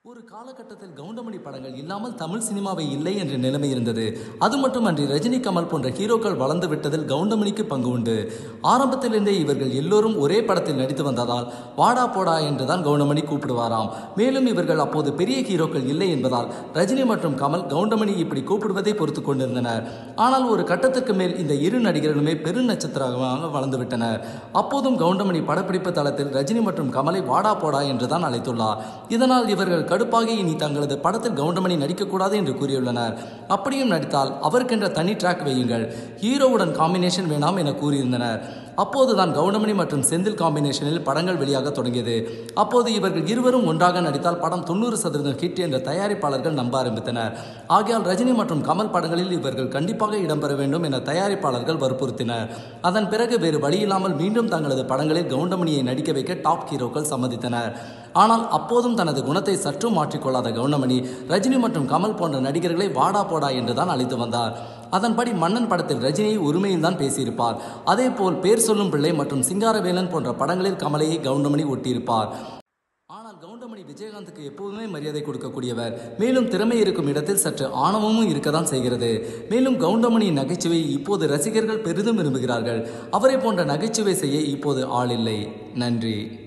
ஒரு காலகட்டத்தில் கவுண்டமணி படங்கள் இல்லாமல் தமிழ் சினிமாவை இல்லை என்ற நிலைமை இருந்தது அது மட்டுமன்றி ரஜினி கமல் போன்ற ஹீரோக்கள் வளர்ந்து விட்டதில் கவுண்டமணிக்கு பங்கு உண்டு ஆரம்பத்திலிருந்தே இவர்கள் எல்லோரும் ஒரே படத்தில் நடித்து வந்ததால் வாடா போடா என்றுதான் கவுண்டமணி கூப்பிடுவாராம் மேலும் இவர்கள் அப்போது பெரிய ஹீரோக்கள் இல்லை என்பதால் ரஜினி மற்றும் கமல் கவுண்டமணி இப்படி கூப்பிடுவதை பொறுத்து கொண்டிருந்தனர் ஆனால் ஒரு கட்டத்துக்கு மேல் இந்த இரு நடிகர்களுமே பெரு நட்சத்திரமாக வளர்ந்து விட்டனர் அப்போதும் கவுண்டமணி படப்பிடிப்பு தளத்தில் ரஜினி மற்றும் கமலை வாடா போடா என்றுதான் அழைத்துள்ளார் இதனால் இவர்கள் கடுப்பாகி இனி தங்களது படத்தில் கவுண்டமணி நடிக்கக்கூடாது என்று கூறியுள்ளனர் அப்படியும் நடித்தால் அவருக்கென்ற தனி ட்ராக் வையுங்கள் ஹீரோவுடன் காம்பினேஷன் வேணாம் என கூறியிருந்தனர் அப்போதுதான் கவுண்டமணி மற்றும் செந்தில் காம்பினேஷனில் படங்கள் வெளியாக தொடங்கியது அப்போது இவர்கள் இருவரும் ஒன்றாக நடித்தால் படம் தொண்ணூறு சதவீதம் ஹிட் என்ற தயாரிப்பாளர்கள் நம்ப ஆரம்பித்தனர் ஆகையால் ரஜினி மற்றும் கமல் படங்களில் இவர்கள் கண்டிப்பாக இடம்பெற வேண்டும் என தயாரிப்பாளர்கள் வற்புறுத்தினர் அதன் பிறகு வேறு வழியில்லாமல் மீண்டும் தங்களது படங்களில் கவுண்டமணியை நடிக்க வைக்க டாப் ஹீரோக்கள் சம்மதித்தனர் ஆனால் அப்போதும் தனது குணத்தை சற்றும் மாற்றிக்கொள்ளாத கவுண்டமணி ரஜினி மற்றும் கமல் போன்ற நடிகர்களை வாடா போடா என்றுதான் அழைத்து வந்தார் அதன்படி மன்னன் படத்தில் ரஜினியை உரிமையில் தான் பேசியிருப்பார் அதே போல் பேர் சொல்லும் பிள்ளை மற்றும் சிங்காரவேலன் போன்ற படங்களில் கமலையை கவுண்டமணி ஒட்டியிருப்பார் ஆனால் கவுண்டமணி விஜயகாந்துக்கு எப்போதுமே மரியாதை கொடுக்கக்கூடியவர் மேலும் திறமை இருக்கும் இடத்தில் சற்று ஆணவமும் இருக்கத்தான் செய்கிறது மேலும் கவுண்டமணியின் நகைச்சுவை இப்போது ரசிகர்கள் பெரிதும் விரும்புகிறார்கள் அவரை போன்ற நகைச்சுவை செய்ய இப்போது ஆள் இல்லை நன்றி